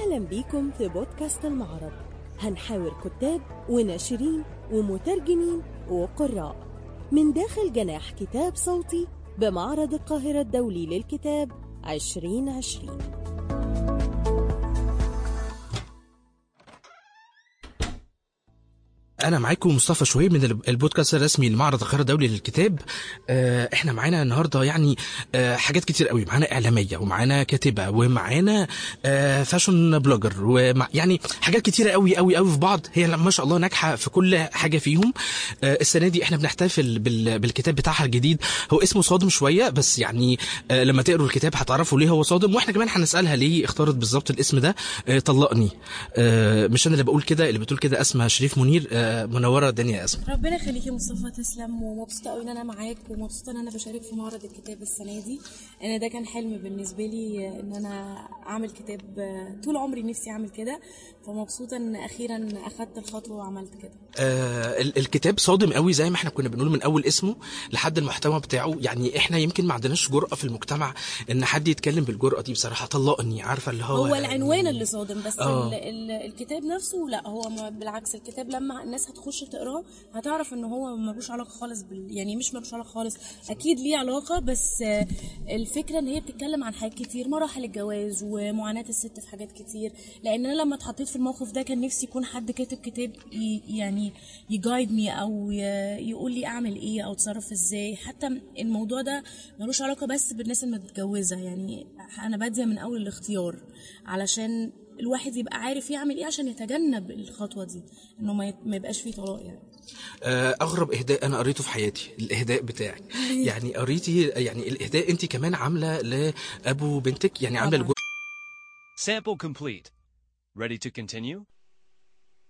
أهلا بيكم في بودكاست المعرض هنحاور كتاب وناشرين ومترجمين وقراء من داخل جناح كتاب صوتي بمعرض القاهرة الدولي للكتاب 2020 انا معاكم مصطفى شويب من البودكاست الرسمي لمعرض القاهره الدولي للكتاب آه، احنا معانا النهارده يعني آه، حاجات كتير قوي معانا اعلاميه ومعانا كاتبه ومعانا آه، فاشن بلوجر ويعني حاجات كتيره قوي قوي قوي في بعض هي ما شاء الله ناجحه في كل حاجه فيهم السنه دي احنا بنحتفل بالكتاب بتاعها الجديد هو اسمه صادم شويه بس يعني لما تقروا الكتاب هتعرفوا ليه هو صادم واحنا كمان هنسالها ليه اختارت بالظبط الاسم ده طلقني مش انا اللي بقول كده اللي بتقول كده اسمها شريف منير منوره الدنيا يا اسماء ربنا يخليك يا مصطفى تسلم ومبسوطه قوي ان انا معاك ومبسوطه ان انا بشارك في معرض الكتاب السنه دي انا ده كان حلم بالنسبه لي ان انا اعمل كتاب طول عمري نفسي اعمل كده فمبسوطه ان اخيرا اخدت الخطوه وعملت كده آه الكتاب صادم قوي زي ما احنا كنا بنقول من اول اسمه لحد المحتوى بتاعه يعني احنا يمكن ما عندناش جرأه في المجتمع ان حد يتكلم بالجرأه دي بصراحه طلقني عارفه اللي هو هو العنوان اللي صادم بس آه. الكتاب نفسه لا هو بالعكس الكتاب لما الناس هتخش تقراه هتعرف ان هو ملوش علاقه خالص بال... يعني مش ملوش علاقه خالص اكيد ليه علاقه بس الفكره ان هي بتتكلم عن حاجات كتير مراحل الجواز ومعاناه الست في حاجات كتير لان انا لما اتحطيت في الموقف ده كان نفسي يكون حد كاتب كتاب ي... يعني يجايد مي او ي... يقول لي اعمل ايه او اتصرف ازاي حتى الموضوع ده ملوش علاقه بس بالناس المتجوزه يعني انا باديه من اول الاختيار علشان الواحد يبقى عارف يعمل ايه عشان يتجنب الخطوه دي انه ما يبقاش فيه طلاق يعني اغرب اهداء انا قريته في حياتي الاهداء بتاعك يعني قريتي يعني الاهداء انت كمان عامله لابو بنتك يعني عامله Sample complete. Ready to continue?